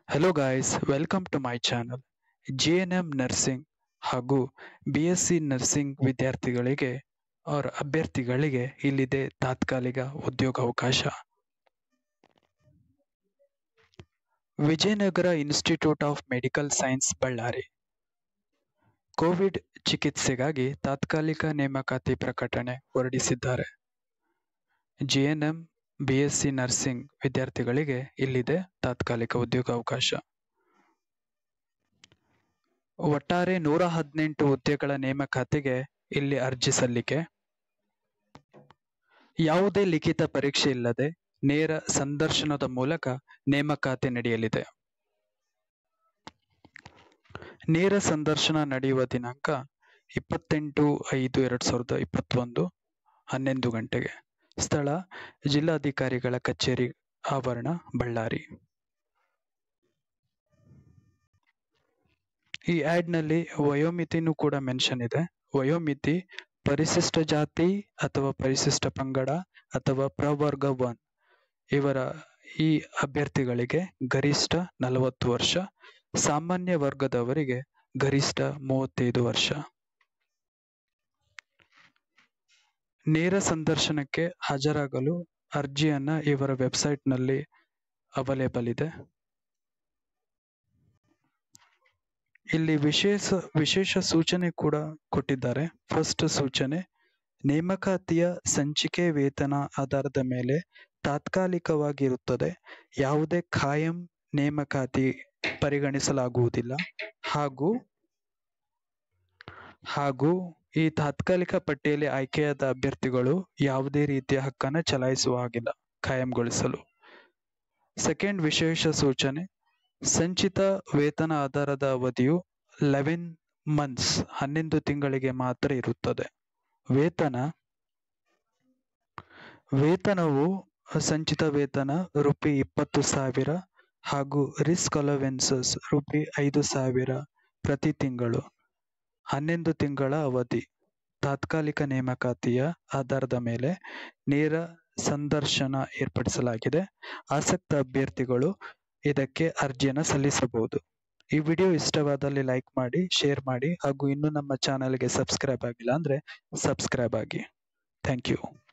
hello guys welcome to my channel G N M nursing ಹಾಗೂ B S C nursing ವಿದ್ಯಾರ್ಥಿಗಳಿಗೆ ಅವರ ಅಭ್ಯರ್ಥಿಗಳಿಗೆ ಇಲ್ಲಿದೆ ತಾತ್ಕಾಲಿಕ ಉದ್ಯೋಗಾವಕಾಶ Vijayanagara institute of medical science Ballari Covid ಚಿಕಿತ್ಸೆಗಾಗಿ ತಾತ್ಕಾಲಿಕ ನೇಮಕಾತಿ ಪ್ರಕಟಣೆ ಹೊರಡಿಸಿದ್ದಾರೆ ಜಿಎನ್ಎಂ ಬಿಎಸ್ಸಿ ನರ್ಸಿಂಗ್ ವಿದ್ಯಾರ್ಥಿಗಳಿಗೆ ಇಲ್ಲಿದೆ ತಾತ್ಕಾಲಿಕ ಉದ್ಯೋಗಾವಕಾಶ ಒಟ್ಟಾರೆ ನೂರ ಹದಿನೆಂಟು ಹುದ್ದೆಗಳ ನೇಮಕಾತಿಗೆ ಇಲ್ಲಿ ಅರ್ಜಿ ಸಲ್ಲಿಕೆ ಯಾವುದೇ ಲಿಖಿತ ಪರೀಕ್ಷೆ ಇಲ್ಲದೆ ನೇರ ಸಂದರ್ಶನದ ಮೂಲಕ ನೇಮಕಾತಿ ನಡೆಯಲಿದೆ ನೇರ ಸಂದರ್ಶನ ನಡೆಯುವ ದಿನಾಂಕ ಇಪ್ಪತ್ತೆಂಟು ಐದು ಎರಡ್ ಸಾವಿರದ ಇಪ್ಪತ್ತೊಂದು ಹನ್ನೊಂದು ಗಂಟೆಗೆ ಸ್ಥಳ ಜಿಲ್ಲಾಧಿಕಾರಿಗಳ ಕಚೇರಿ ಆವರಣ ಬಳ್ಳಾರಿ ಈ ಆಡ್ ನಲ್ಲಿ ವಯೋಮಿತಿನೂ ಕೂಡ ಮೆನ್ಷನ್ ಇದೆ ವಯೋಮಿತಿ ಪರಿಶಿಷ್ಟ ಜಾತಿ ಅಥವಾ ಪರಿಶಿಷ್ಟ ಪಂಗಡ ಅಥವಾ ಪ್ರವರ್ಗ ಒನ್ ಇವರ ಈ ಅಭ್ಯರ್ಥಿಗಳಿಗೆ ಗರಿಷ್ಠ ನಲವತ್ತು ವರ್ಷ ಸಾಮಾನ್ಯ ವರ್ಗದವರಿಗೆ ಗರಿಷ್ಠ ಮೂವತ್ತೈದು ವರ್ಷ ನೇರ ಸಂದರ್ಶನಕ್ಕೆ ಹಾಜರಾಗಲು ಅರ್ಜಿಯನ್ನ ಇವರ ವೆಬ್ಸೈಟ್ ನಲ್ಲಿ ಅವೈಲೇಬಲ್ ಇದೆ ಇಲ್ಲಿ ವಿಶೇಷ ವಿಶೇಷ ಸೂಚನೆ ಕೂಡ ಕೊಟ್ಟಿದ್ದಾರೆ ಫಸ್ಟ್ ಸೂಚನೆ ನೇಮಕಾತಿಯ ಸಂಚಿಕೆ ವೇತನ ಆಧಾರದ ಮೇಲೆ ತಾತ್ಕಾಲಿಕವಾಗಿರುತ್ತದೆ ಯಾವುದೇ ಖಾಯಂ ನೇಮಕಾತಿ ಪರಿಗಣಿಸಲಾಗುವುದಿಲ್ಲ ಹಾಗೂ ಹಾಗೂ ಈ ತಾತ್ಕಾಲಿಕ ಪಟ್ಟಿಯಲ್ಲಿ ಆಯ್ಕೆಯಾದ ಅಭ್ಯರ್ಥಿಗಳು ಯಾವುದೇ ರೀತಿಯ ಹಕ್ಕನ್ನು ಚಲಾಯಿಸುವ ಹಾಗಿಲ್ಲ ಖಾಯಂಗೊಳಿಸಲು ಸೆಕೆಂಡ್ ವಿಶೇಷ ಸೂಚನೆ ಸಂಚಿತ ವೇತನ ಆಧಾರದ ಅವಧಿಯು ಲೆವೆನ್ ಮಂತ್ಸ್ ಹನ್ನೊಂದು ತಿಂಗಳಿಗೆ ಮಾತ್ರ ಇರುತ್ತದೆ ವೇತನ ವೇತನವು ಸಂಚಿತ ವೇತನ ರುಪಿ ಇಪ್ಪತ್ತು ಸಾವಿರ ಹಾಗೂ ರಿಸ್ಕ್ ಅಲವೆನ್ಸಸ್ ರುಪಿ ಐದು ಸಾವಿರ ಪ್ರತಿ ತಿಂಗಳು ಹನ್ನೊಂದು ತಿಂಗಳ ಅವಧಿ ತಾತ್ಕಾಲಿಕ ನೇಮಕಾತಿಯ ಆಧಾರದ ಮೇಲೆ ನೇರ ಸಂದರ್ಶನ ಏರ್ಪಡಿಸಲಾಗಿದೆ ಆಸಕ್ತ ಅಭ್ಯರ್ಥಿಗಳು ಇದಕ್ಕೆ ಅರ್ಜಿಯನ್ನು ಸಲ್ಲಿಸಬಹುದು ಈ ವಿಡಿಯೋ ಇಷ್ಟವಾದಲ್ಲಿ ಲೈಕ್ ಮಾಡಿ ಶೇರ್ ಮಾಡಿ ಹಾಗೂ ಇನ್ನೂ ನಮ್ಮ ಚಾನಲ್ಗೆ ಸಬ್ಸ್ಕ್ರೈಬ್ ಆಗಿಲ್ಲ ಅಂದ್ರೆ ಸಬ್ಸ್ಕ್ರೈಬ್ ಆಗಿ ಥ್ಯಾಂಕ್ ಯು